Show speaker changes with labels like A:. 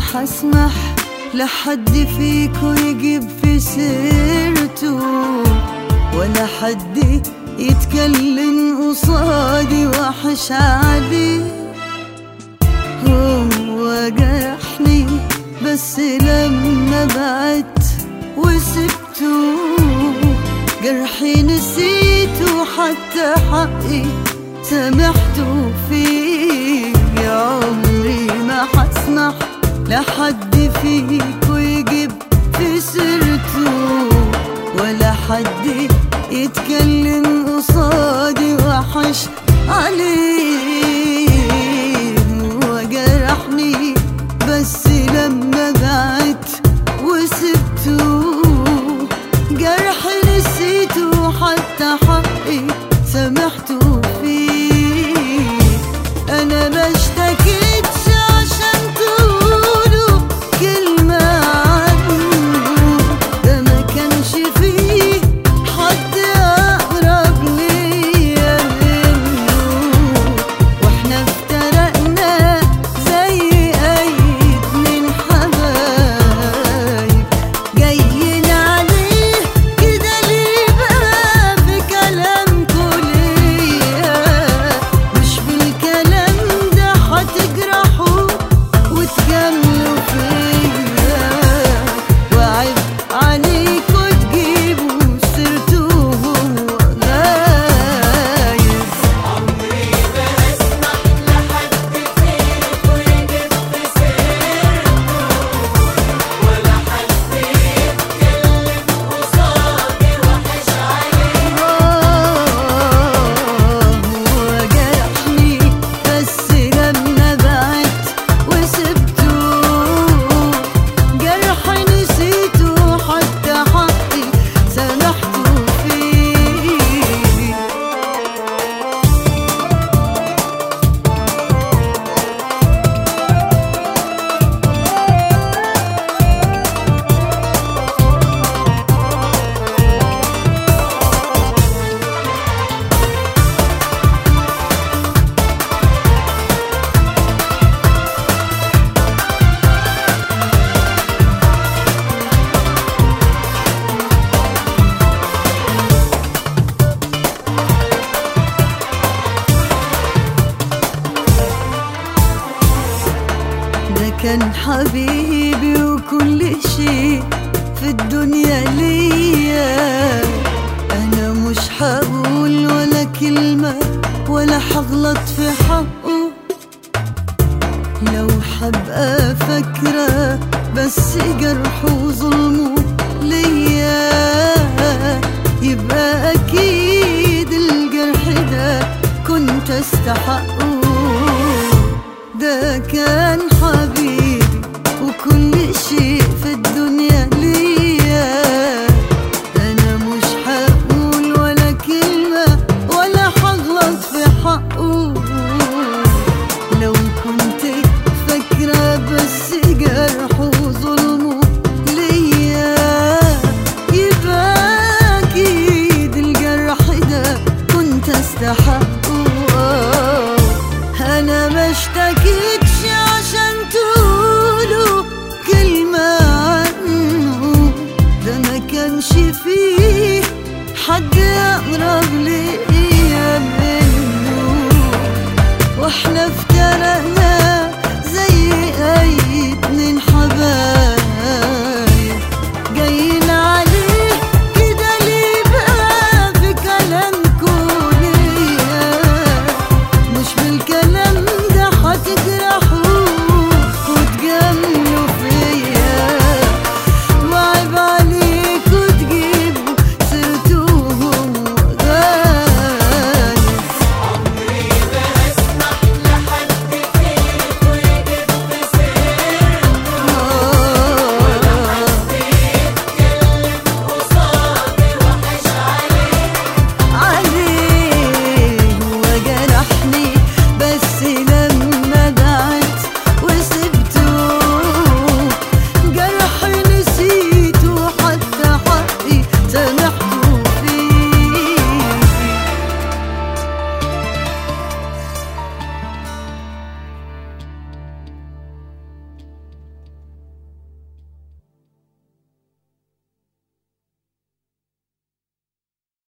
A: حسمح لحد فيكو يجيب في سيرته ولا حد يتكلم قصادي وحش عليه هو جرحني بس لما بعدت وسبته جرحي نسيته حتى حقي سامحته فيه يا عمري ما حسمح لحد فيكو يجيب في سيرته ولا حد يتكلم قصادي وحش عليه هو جرحني بس لما بعدت وسبته جرحي نسيته حتى حقي سامحته فيه انا ما اشتكيتش عشان تقولوا كلمة عنه ده ما كانش فيه حد اقرب ليا منه واحنا افترقنا زي اي اتنين حبايب جايين عليه كده ليه بقى في كلامكوا ليا مش بالكلام ده هتجرحوا وتجاملوا فيا وعيب عليكوا تجيبوا سيرته وهو غايب هو جرحني بس لما بعدت وسبته جرحي نسيته حتى حقي سامحته فيه ده كان حبيبي وكل شيء في الدنيا ليا انا مش هقول ولا كلمة ولا هغلط في حقه لو حبقى فاكرة بس جرحه وظلمه ليا يبقى أكيد الجرح ده كنت أستحقه ده كان حبيبي وكل شيء في الدنيا ليا أنا مش هقول ولا كلمة ولا هغلط في حقه لو كنت فاكرة بس جرحه وظلمه ليا يبقى أكيد الجرح ده كنت أستحقه أنا ما اشتكيتش عشان تقولوا كلمة عنه ده ما كانش فيه حد أقرب ليه